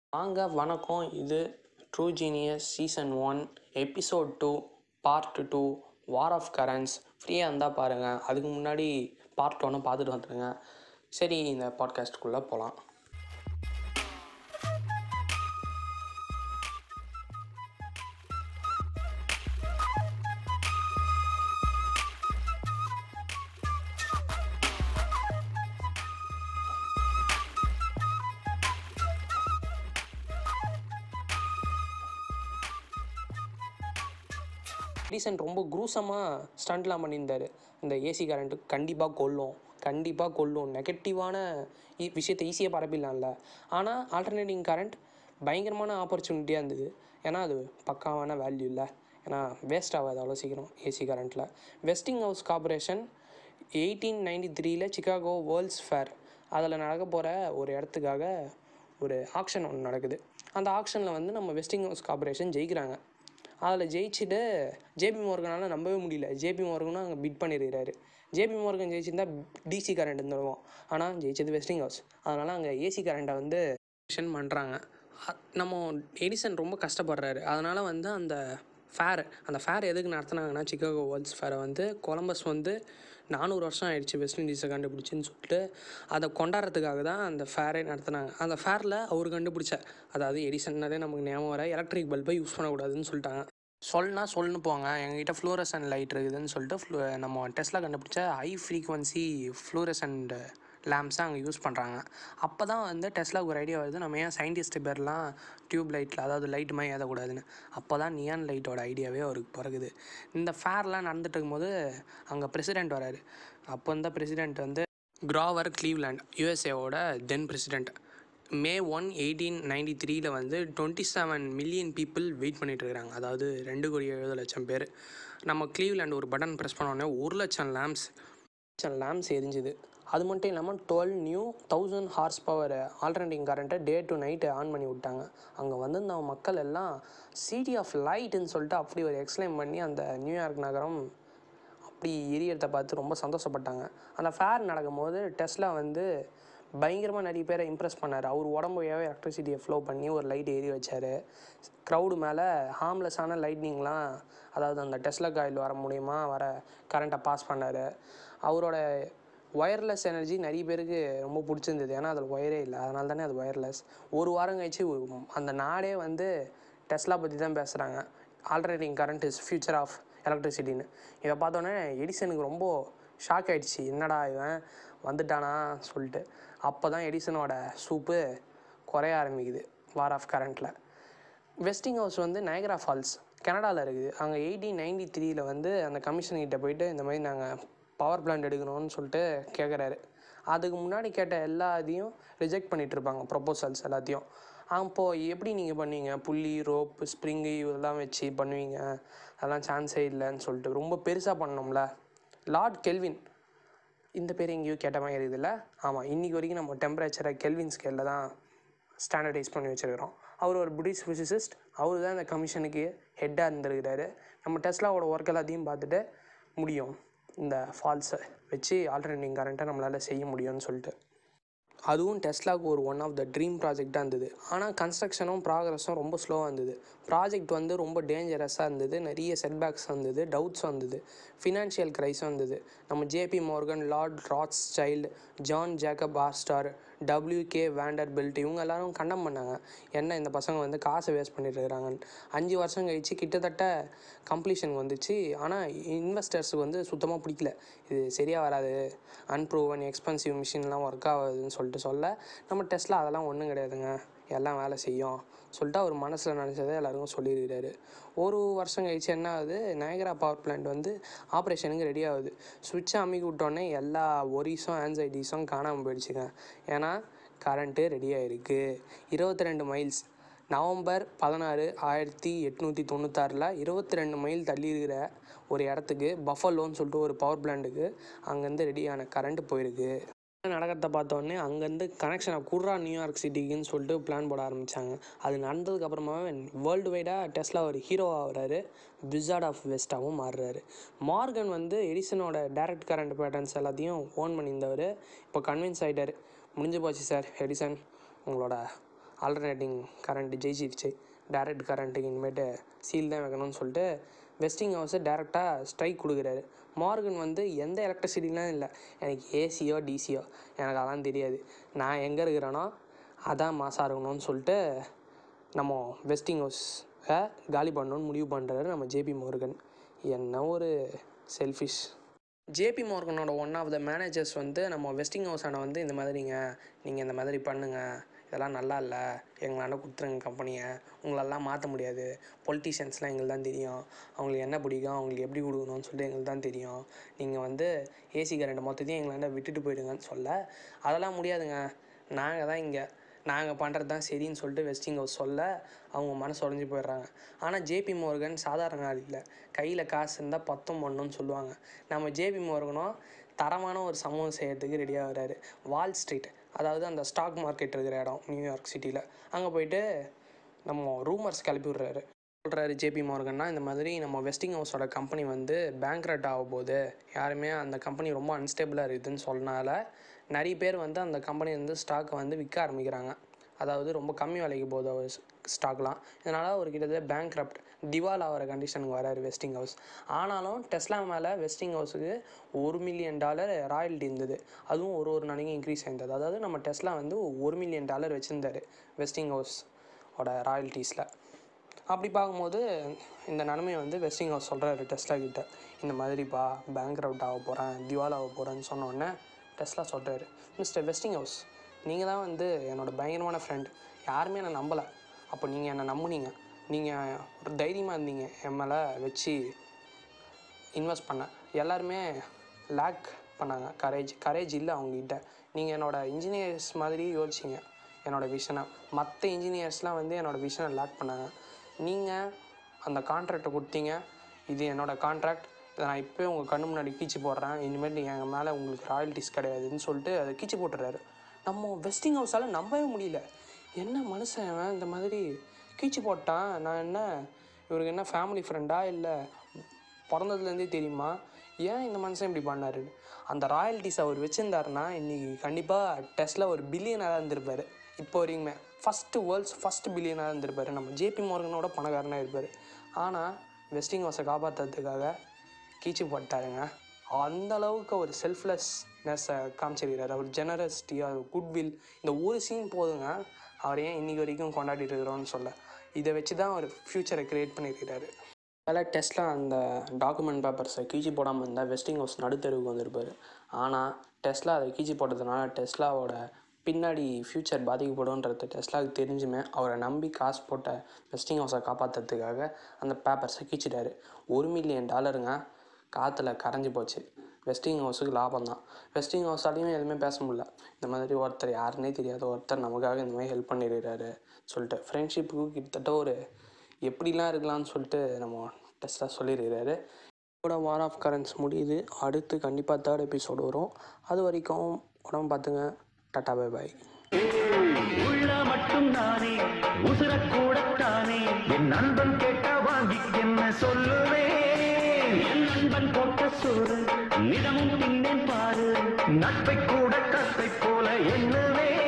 வாங்க வணக்கம் இது true genius season one episode two part two war of currents ஃப்ரீயாக இருந்தால் பாருங்கள் அதுக்கு முன்னாடி பார்ட் ஒன்று பார்த்துட்டு வந்துடுங்க சரி இந்த பாட்காஸ்ட்டுக்குள்ளே போகலாம் ரீசன்ட் ரொம்ப குரூசமாக ஸ்டண்ட்லாம் பண்ணியிருந்தார் இந்த ஏசி கரண்ட்டு கண்டிப்பாக கொல்லும் கண்டிப்பாக கொல்லும் நெகட்டிவான இ- விஷயத்தை ஈஸியாக பரப்பிடலாம்ல ஆனால் ஆல்டர்னேட்டிங் கரண்ட் பயங்கரமான ஆப்பர்ச்சுனிட்டியாக இருந்தது ஏன்னா அது பக்காவான வேல்யூ இல்லை ஏன்னா வேஸ்ட் ஆகாது அவ்வளோ சீக்கிரம் ஏசி கரண்ட்டில் Westinghouse corporation eighteen ninety த்ரீல சிகாகோ வேர்ல்ட்ஸ் ஃபேர் அதில் நடக்க போகிற ஒரு இடத்துக்காக ஒரு ஆக்ஷன் ஒன்று நடக்குது அந்த ஆக்ஷனில் வந்து நம்ம வெஸ்டிங் ஹவுஸ் கார்பரேஷன் ஜெயிக்கிறாங்க அதில் ஜெயிச்சுட்டு ஜேபி மோர்கனால் நம்பவே முடியல ஜேபி மோர்கனும் அங்கே பிட் பண்ணியிருக்கிறாரு ஜேபி மோர்கன் ஜெயிச்சிருந்தா டிசி கரண்ட் இருந்துருவோம் ஆனால் ஜெயிச்சது வெஸ்டிங் ஹவுஸ் அதனால் அங்கே ஏசி கரண்ட்டை வந்து மிஷன் பண்ணுறாங்க நம்ம எடிசன் ரொம்ப கஷ்டப்படுறாரு அதனால் வந்து அந்த ஃபேர் அந்த ஃபேர் எதுக்கு நடத்துனாங்கன்னா சிக்காகோ வேர்ல்ட்ஸ் ஃபேரை வந்து கொலம்பஸ் வந்து நானூறு வருஷம் ஆயிடுச்சு வெஸ்ட் இண்டீஸை கண்டுபிடிச்சின்னு சொல்லிட்டு அதை கொண்டாடுறதுக்காக தான் அந்த ஃபேரே நடத்துனாங்க அந்த ஃபேரில் அவர் கண்டுபிடிச்ச அதாவது எடிசன்னாலே நமக்கு ஞாபகம் வர எலக்ட்ரிக் பல்பை யூஸ் பண்ணக்கூடாதுன்னு சொல்லிட்டாங்க சொல்லுனா சொல்லுன்னு போங்க எங்ககிட்ட ஃப்ளூரசன் லைட் இருக்குதுன்னு சொல்லிட்டு flu- நம்ம டெஸ்ட்டில் கண்டுபிடிச்ச ஹை ஃப்ரீக்வன்சி ஃப்ளூரசன்ட் லேம்ப்ஸை அங்கே யூஸ் பண்ணுறாங்க அப்போ தான் வந்து டெஸ்லாவுக்கு ஒரு ஐடியா வருது நம்ம ஏன் சயின்டிஸ்ட் பேர்லாம் டியூப் லைட்டில் அதாவது லைட் மாதிரி ஏற்றக்கூடாதுன்னு அப்போ தான் நியான் லைட்டோட ஐடியாவே அவருக்கு பிறகுது இந்த ஃபேர்லாம் நடந்துட்டு இருக்கும்போது அங்கே பிரசிடெண்ட் வராரு அப்போ இந்த பிரசிடெண்ட் வந்து கிராவர் க்ளீவ்லேண்ட் யூஎஸ்ஏவோட then president May one eighteen ninety த்ரீல வந்து twenty seven million people wait பண்ணிட்டு இருக்காங்க அதாவது ரெண்டு கோடி எழுபது லட்சம் பேர் நம்ம க்ளீவ்லேண்ட் ஒரு பட்டன் ப்ரெஸ் உடனே ஒரு லட்சம் லேம்ப்ஸ் லட்சம் லேம்ப்ஸ் எரிஞ்சுது அது மட்டும் இல்லாமல் twelve new thousand horse power alternating கரண்ட்டை டே டு நைட்டு ஆன் பண்ணி விட்டாங்க அங்கே வந்து இந்த மக்கள் எல்லாம் சிட்டி ஆஃப் லைட்டுன்னு சொல்லிட்டு அப்படி ஒரு எக்ஸ்பிளைன் பண்ணி அந்த நியூயார்க் நகரம் அப்படி எரியறத பார்த்து ரொம்ப சந்தோஷப்பட்டாங்க அந்த ஃபேர் நடக்கும்போது டெஸ்லா வந்து பயங்கரமாக நிறைய பேரை இம்ப்ரெஸ் பண்ணார் அவர் உடம்பையாவே எலக்ட்ரிசிட்டியை ஃப்ளோ பண்ணி ஒரு லைட் ஏறி வச்சார் க்ரௌடு மேலே ஹார்ம்லெஸ்ஸான லைட்னிங்லாம் அதாவது அந்த டெஸ்லா காயில் வர மூலியமா வர கரண்ட்டை பாஸ் பண்ணார் அவரோட ஒயர்லெஸ் எனர்ஜி நிறைய பேருக்கு ரொம்ப பிடிச்சிருந்தது ஏன்னா அதில் ஒயரே இல்லை அதனால தானே அது ஒயர்லெஸ் ஒரு வாரம் கழிச்சு ஒ- அந்த நாடே வந்து டெஸ்லா பற்றி தான் பேசுகிறாங்க alternating current is future of எலக்ட்ரிசிட்டின்னு இதை பார்த்தோன்னே எடிசனுக்கு ரொம்ப ஷாக் ஆயிடுச்சு என்னடா இவன் வந்துட்டானா சொல்லிட்டு அப்போ தான் எடிசனோட சூப்பு குறைய ஆரம்பிக்குது வார் ஆஃப் கரண்ட்டில் வெஸ்டிங் ஹவுஸ் வந்து நயகரா ஃபால்ஸ் கனடாவில் இருக்குது அங்கே எயிட்டீன் நைன்டி த்ரீல வந்து அந்த கமிஷன் கிட்ட போயிட்டு இந்த மாதிரி நாங்கள் பவர் பிளான்ட் எடுக்கணும்னு சொல்லிட்டு கேட்குறாரு அதுக்கு முன்னாடி கேட்ட எல்லா இதையும் ரிஜெக்ட் பண்ணிட்டு இருப்பாங்க ப்ரொபோசல்ஸ் எல்லாத்தையும் அப்போது எப்படி நீங்கள் பண்ணுவீங்க புள்ளி ரோப் ஸ்ப்ரிங்கு இதெல்லாம் வச்சு பண்ணுவீங்க அதெல்லாம் சான்ஸே இல்லைன்னு சொல்லிட்டு ரொம்ப பெருசாக பண்ணோம்ல லார்ட் கெல்வின் இந்த பேர் எங்கேயோ கேட்ட மாதிரி இருக்குதுல்ல ஆமாம் இன்றைக்கி வரைக்கும் நம்ம டெம்பரேச்சரை கெல்வின் ஸ்கேலில் தான் ஸ்டாண்டர்டைஸ் பண்ணி வச்சுருக்கிறோம் அவர் ஒரு புடிஸ்ட் ஃபிசிசிஸ்ட் அவர் தான் இந்த கமிஷனுக்கு ஹெட்டாக இருந்திருக்கிறாரு நம்ம டெஸ்லாவோட ஒர்க் எல்லாத்தையும் பார்த்துட்டு முடியும் இந்த ஃபால்ஸை வச்சு ஆல்டர்னேட்டிங் கரண்ட்டை நம்மளால் செய்ய முடியும்னு சொல்லிட்டு அதுவும் டெஸ்லாவுக்கு ஒரு ஒன் ஆஃப் த ட்ரீம் ப்ராஜெக்டாக இருந்தது ஆனால் கன்ஸ்ட்ரக்ஷனும் ப்ராக்ரஸும் ரொம்ப ஸ்லோவாக இருந்தது ப்ராஜெக்ட் வந்து ரொம்ப டேஞ்சரஸாக இருந்தது நிறைய செட்பேக்ஸ் வந்தது டவுட்ஸ் வந்தது ஃபினான்ஷியல் க்ரைஸும் வந்தது நம்ம JP Morgan Lord Rothschild John Jacob Astor W K Vanderbilt இவங்க எல்லாரும் கண்டம் பண்ணாங்க என்ன இந்த பசங்க வந்து காசை வேஸ்ட் பண்ணிட்டு இருக்கிறாங்கன்னு அஞ்சு வருஷம் கழிச்சு கிட்டத்தட்ட கம்ப்ளீஷன் வந்துச்சு ஆனால் இன்வெஸ்டர்ஸுக்கு வந்து சுத்தமாக பிடிக்கல இது சரியாக வராது அன்ப்ரூவன் எக்ஸ்பென்சிவ் மிஷின்லாம் ஒர்க் ஆகாதுன்னு சொல்லிட்டு சொல்ல நம்ம டெஸ்ட்டில் அதெல்லாம் ஒன்றும் கிடையாதுங்க எல்லாம் வேலை செய்யும் சொல்லிட்டு அவர் மனசில் நினச்சதை எல்லாருக்கும் சொல்லியிருக்கிறாரு ஒரு வருஷம் கழிச்சு என்ன ஆகுது நயகரா பவர் பிளான்ட் வந்து ஆப்ரேஷனுக்கு ரெடி ஆகுது சுவிட்சை அமுக்கி விட்டோன்னே எல்லா ஒரிஸும் ஆன்சைட்டிஸும் காணாமல் போயிடுச்சுங்க ஏன்னா கரண்ட்டு ரெடி ஆகிருக்கு இருபத்தி ரெண்டு மைல்ஸ் நவம்பர் பதினாறு ஆயிரத்தி எட்நூற்றி தொண்ணூத்தாறில் இருபத்தி ரெண்டு மைல் தள்ளி இருக்கிற ஒரு இடத்துக்கு பஃபலோன்னு சொல்லிட்டு ஒரு பவர் பிளான்ட்டுக்கு அங்கேருந்து ரெடியான கரண்ட் போயிருக்கு நடக்கிறத பார்த்தோன்னே அங்கேருந்து கனெக்ஷனை குர்ரா நியூயார்க் சிட்டிக்குன்னு சொல்லிட்டு பிளான் போட ஆரம்பித்தாங்க அது நடந்ததுக்கு அப்புறமாவே வேர்ல்டு வைடாக டெஸ்லா ஒரு ஹீரோவாக வராரு விசார்ட் ஆஃப் வெஸ்ட்டாகவும் மாறுறாரு மார்கன் வந்து எடிசனோட டைரக்ட் கரண்ட் பேட்டர்ன்ஸ் எல்லாத்தையும் ஓன் பண்ணியிருந்தவர் இப்போ கன்வின்ஸ் ஆகிட்டார் முடிஞ்சு போச்சு சார் எடிசன் உங்களோட ஆல்டர்னேட்டிங் கரண்ட் ஜெயிச்சிருச்சு டைரக்ட் கரண்ட்டுக்கு இனிமேட்டு சீல் தான் வைக்கணும்னு சொல்லிட்டு வெஸ்டிங் ஹவுஸு டேரெக்டாக ஸ்ட்ரைக் கொடுக்குறாரு மார்கன் வந்து எந்த எலக்ட்ரிசிட்டிலாம் இல்லை எனக்கு ஏசியோ டிசியோ எனக்கு அதெல்லாம் தெரியாது நான் எங்கே இருக்கிறேனோ அதான் மாசாக இருக்கணும்னு சொல்லிட்டு நம்ம வெஸ்டிங் ஹவுஸை காலி பண்ணணும்னு முடிவு பண்ணுறாரு நம்ம ஜேபி மோர்கன் என்ன ஒரு செல்ஃபிஷ் ஜேபி மோர்கனோட ஒன் ஆஃப் த மேனேஜர்ஸ் வந்து நம்ம வெஸ்டிங் ஹவுஸ் ஆன வந்து இந்த மாதிரிங்க நீங்கள் இந்த மாதிரி பண்ணுங்கள் இதெல்லாம் நல்லா இல்லை எங்களாண்ட கொடுத்துருங்க கம்பெனியை உங்களெல்லாம் மாற்ற முடியாது பொலிட்டீஷியன்ஸ்லாம் எங்களுக்கு தான் தெரியும் அவங்களுக்கு என்ன பிடிக்கும் அவங்களுக்கு எப்படி கொடுக்கணும்னு சொல்லிட்டு எங்களுக்கு தான் தெரியும் நீங்கள் வந்து ஏசி கரண்ட் மொத்தத்தையும் எங்களாண்ட விட்டுட்டு போயிடுங்கன்னு சொல்ல அதெல்லாம் முடியாதுங்க நாங்கள் தான் இங்கே நாங்கள் பண்ணுறது தான் சரின்னு சொல்லிட்டு வெஸ்டிங் ஹவுஸ் சொல்ல அவங்க மனசு உடஞ்சி போயிடுறாங்க ஆனால் ஜேபி மோர்கன் சாதாரண ஆள் இல்லை கையில் காசு இருந்தால் பத்தும் பண்ணணும்னு சொல்லுவாங்க நம்ம ஜேபி மோர்கனும் தரமான ஒரு சமூகம் செய்கிறதுக்கு ரெடியாக வர்றாரு வால் ஸ்ட்ரீட் அதாவது அந்த ஸ்டாக் மார்க்கெட் இருக்கிற இடம் நியூயார்க் சிட்டியில் அங்கே போயிட்டு நம்ம ரூமர்ஸ் கிளப்பி விட்றாரு சொல்கிறாரு ஜேபி மார்கன்னா இந்த மாதிரி நம்ம வெஸ்டிங் ஹவுஸோட கம்பெனி வந்து பேங்க்ரட் ஆக போகுது யாருமே அந்த கம்பெனி ரொம்ப அன்ஸ்டேபிளாக இருக்குதுன்னு சொன்னனால நிறைய பேர் வந்து அந்த கம்பெனி வந்து ஸ்டாக்கை வந்து விற்க ஆரம்பிக்கிறாங்க அதாவது ரொம்ப கம்மி விலைக்கு போகுது ஸ்டாக்லாம் இதனால் ஒரு கிட்டத்தட்ட பேங்க் திவால் ஆகிற கண்டிஷனுக்கு வராரு வெஸ்டிங் ஹவுஸ் ஆனாலும் டெஸ்லா மேலே வெஸ்டிங் ஹவுஸுக்கு ஒரு மில்லியன் டாலர் ராயல்ட்டி இருந்தது அதுவும் ஒரு ஒரு நாளைக்கும் இன்க்ரீஸ் ஆயிருந்தது அதாவது நம்ம டெஸ்லா வந்து ஒரு மில்லியன் டாலர் வச்சுருந்தாரு வெஸ்டிங் ஹவுஸ் ஓட ராயல்ட்டிஸில் அப்படி பார்க்கும்போது இந்த நிலமையை வந்து வெஸ்டிங் ஹவுஸ் சொல்கிறாரு டெஸ்லா கிட்ட இந்த மாதிரிப்பா பேங்க் அவுட் ஆக போகிறேன் திவால் ஆக போகிறேன்னு சொன்னோடனே டெஸ்லா சொல்கிறாரு மிஸ்டர் வெஸ்டிங் ஹவுஸ் நீங்கள் தான் வந்து என்னோடய பயங்கரமான ஃப்ரெண்ட் யாருமே என்னை நம்பலை அப்போ நீங்கள் என்னை நம்புனீங்க நீங்கள் ஒரு தைரியமாக இருந்தீங்க என் மேலே வச்சு இன்வெஸ்ட் பண்ண எல்லாருமே லேக் பண்ணாங்க கரேஜ் கரேஜ் இல்லை அவங்ககிட்ட நீங்கள் என்னோடய இன்ஜினியர்ஸ் மாதிரி யோசிச்சிங்க என்னோடய விஷனை மற்ற இன்ஜினியர்ஸ்லாம் வந்து என்னோடய விஷனை லேக் பண்ணாங்க நீங்கள் அந்த கான்ட்ராக்டை கொடுத்தீங்க இது என்னோடய கான்ட்ராக்ட் இதை நான் இப்போயே உங்கள் கண்ணு முன்னாடி கீச்சு போடுறேன் இனிமேல் நீங்கள் எங்கள் மேலே உங்களுக்கு ராயல்ட்டிஸ் கிடையாதுன்னு சொல்லிட்டு அதை கீச்சு போட்டுறாரு நம்ம வெஸ்டிங் ஹவுஸால் நம்பவே முடியல என்ன மனுஷன் இவன் இந்த மாதிரி கீச்சு போட்டான் நான் என்ன இவருக்கு என்ன ஃபேமிலி ஃப்ரெண்டா இல்லை பிறந்ததுலேருந்தே தெரியுமா ஏன் இந்த மனுஷன் இப்படி பண்ணாரு அந்த ராயல்ட்டிஸ் அவர் வச்சுருந்தாருன்னா இன்றைக்கி கண்டிப்பாக டெஸ்ட்டில் ஒரு பில்லியனாக இருந்திருப்பார் இப்போ வரைக்குமே ஃபஸ்ட்டு வேர்ல்ட்ஸ் ஃபஸ்ட்டு பில்லியனாக இருந்திருப்பார் நம்ம ஜேபி மார்கனோட பணக்காரனாக இருப்பார் ஆனால் வெஸ்டிங் ஹவுஸை காப்பாற்றுறதுக்காக கீச்சு போட்டாருங்க அந்த அளவுக்கு ஒரு செல்ஃப்லெஸ்னஸை காமிச்சிருக்கிறாரு அவர் ஜெனரசிட்டி அவர் குட்வில் இந்த ஒரு சீன் போதுங்க அவர் ஏன் இன்றைக்கி வரைக்கும் கொண்டாடிட்டு இருக்கிறோன்னு சொல்ல இதை வச்சு தான் அவர் ஃப்யூச்சரை க்ரியேட் பண்ணியிருக்கிறாரு வேலை டெஸ்ட்லாம் அந்த டாக்குமெண்ட் பேப்பர்ஸை கீச்சி போடாமல் இருந்தால் வெஸ்டிங் ஹவுஸ் நடுத்தெருவுக்கு வந்திருப்பார் ஆனால் டெஸ்லா அதை கீச்சி போட்டதுனால டெஸ்லாவோட பின்னாடி ஃப்யூச்சர் பாதிக்கப்படும்ன்றது டெஸ்லாவுக்கு தெரிஞ்சுமே அவரை நம்பி காசு போட்ட வெஸ்டிங் ஹவுஸை காப்பாற்றுறதுக்காக அந்த பேப்பர்ஸை கீச்சிட்டாரு ஒரு மில்லியன் டாலருங்க காற்றுல கரைஞ்சி போச்சு வெஸ்டிங் ஹவுஸுக்கு லாபம் தான் வெஸ்டிங் ஹவுஸாலையும் எதுவுமே பேச முடியல இந்த மாதிரி ஒருத்தர் யாருன்னே தெரியாத ஒருத்தர் நமக்காக இந்த மாதிரி ஹெல்ப் பண்ணிடுறாரு சொல்லிட்டு ஃப்ரெண்ட்ஷிப்புக்கு கிட்டத்தட்ட ஒரு எப்படிலாம் இருக்கலாம்னு சொல்லிட்டு நம்ம டெஸ்ட்டாக சொல்லியிருக்கிறாரு இதோட வார் ஆஃப் கரண்ட்ஸ் முடியுது அடுத்து கண்டிப்பாக தேர்ட் எபிசோடு வரும் அது வரைக்கும் உடம்பு பார்த்துங்க டாட்டா பை பாய் உள்ள மட்டும் நானே உசுரக்கூடத்தானே என் நண்பன் கேட்டா வாங்கி என்ன சொல்லுவேன் என் நண்பன் போட்ட சோறு நிதமும் தின்னேன் பாரு நட்பை கூட கத்தை போல எண்ணுவேன்